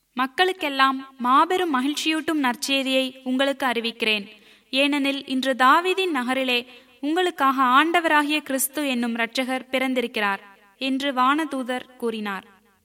மக்களுக்கெல்லாம் மாபெரும் மகிழ்ச்சியூட்டும் நற்செய்தியை உங்களுக்கு அறிவிக்கிறேன் ஏனெனில் இன்று தாவீதின் நகரிலே உங்களுக்காக ஆண்டவராகிய கிறிஸ்து என்னும் இரட்சகர் பிறந்திருக்கிறார் என்று வானதூதர் கூறினார்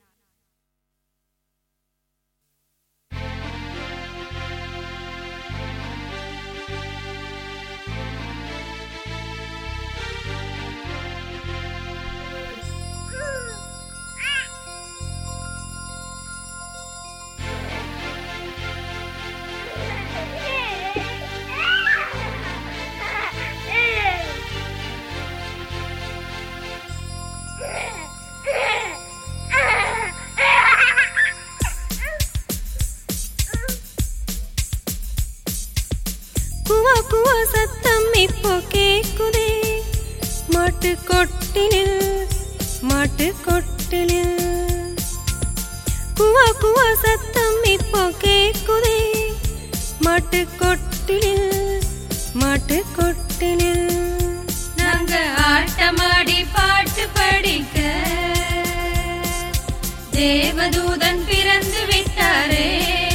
குவா குவா சத்தம் இப்போ கேக்குதே மாட்டு கொட்டிலில் மாட்டு கொட்டிலில் குவா குவா சத்தம் இப்போ கேக்குதே மாட்டு கொட்டிலில் மாட்டு கொட்டிலில் நாங்க ஆட்டமாடி பாட்டு படிக்க தேவதூதன் பிறந்து விட்டாரே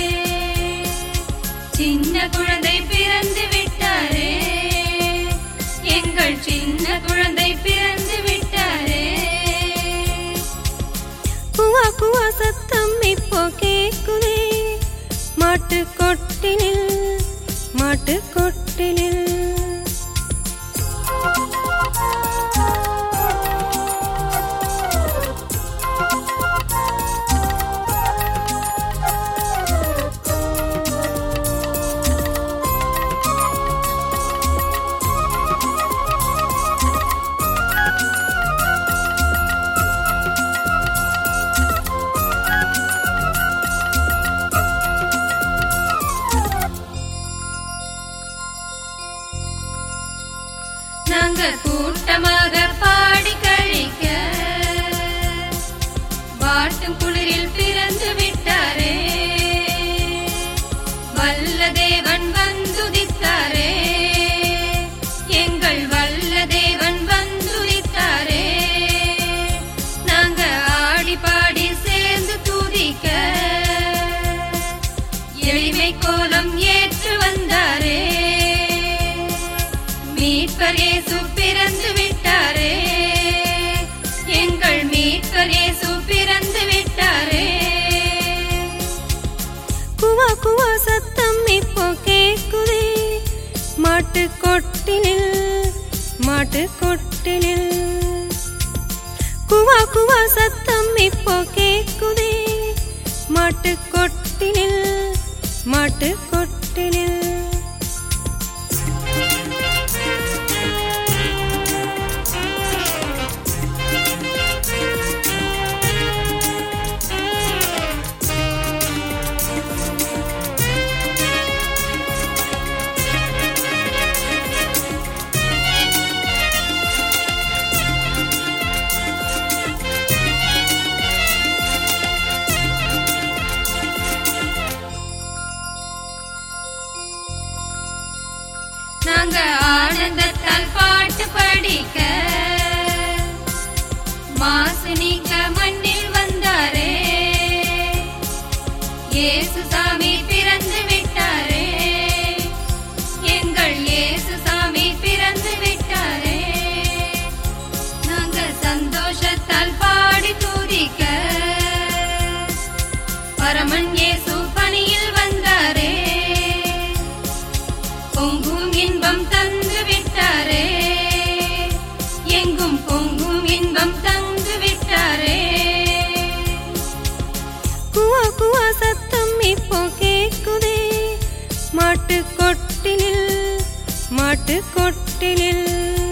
சின்ன குழந்தை பிறந்து விட்டாரே எங்கள் சின்ன குழந்தை பிறந்து விட்டாரே குவா குவா சத்தம் இப்போ கேக்குதே மாட்டு கொட்டிலில் மாட்டு கொட்டிலில் நாங்க கூட்டமாக பாடி கழிக்க வாட்டும் குளிரில் பிறந்து விட்டாரே வல்ல தேவன் வந்துதித்தாரே எங்கள் வல்ல தேவன் வந்துதித்தாரே நாங்க ஆடி பாடி சேர்ந்து துதிக்க எளிமை கோலம் ஏற்று வந்தாரே மீட்பர் இயேசு பிறந்து விட்டாரே எங்கள் மீட்பர் இயேசு பிறந்து விட்டாரே குவா குவா சத்தம் இப்போ கேக்குதே மாட்டு கொட்டிலில் மாட்டு கொட்டிலில் குவா குவா சத்தம் இப்போ கேக்குதே மாட்டு கொட்டிலில் மாட்டு கொட்டிலில் நாங்க ஆனந்தத்தால் பாட்டு படிக்க மாசு நீக்க மண்ணில் வந்தாரே இயேசு சாமி பிறந்து விட்டாரே எங்கள் இயேசு சாமி பிறந்து விட்டாரே நாங்க சந்தோஷத்தால் பாடி துதிக்க பரமன் இயேசு பணியில் வந்தாரே பொங்கும் இன்பம் தந்து விட்டாரே எங்கும் பொங்கும் இன்பம் தந்து விட்டாரே குவா குவா சத்தம் இப்போ கேக்குதே மாட்டு கொட்டிலில் மாட்டு கொட்டிலில்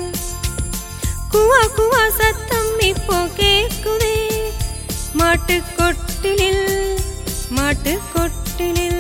குவா குவா சத்தம் இப்போ கேக்குதே மாட்டு கொட்டிலில் மாட்டு கொட்டிலில்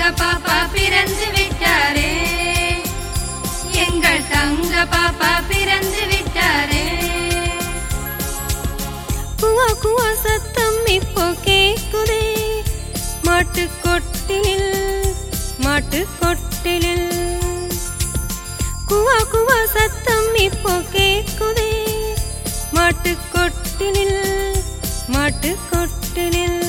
பாப்பா பிறந்து விட்டாரே எங்கள் தங்க பாப்பா பிறந்து விட்டாரே குவா குவா சத்தம் இப்போ கேக்குதே மாட்டு கொட்டிலில் மாட்டு கொட்டிலில் குவா குவா சத்தம் இப்போ கேக்குதே மாட்டு கொட்டிலில் மாட்டு கொட்டிலில்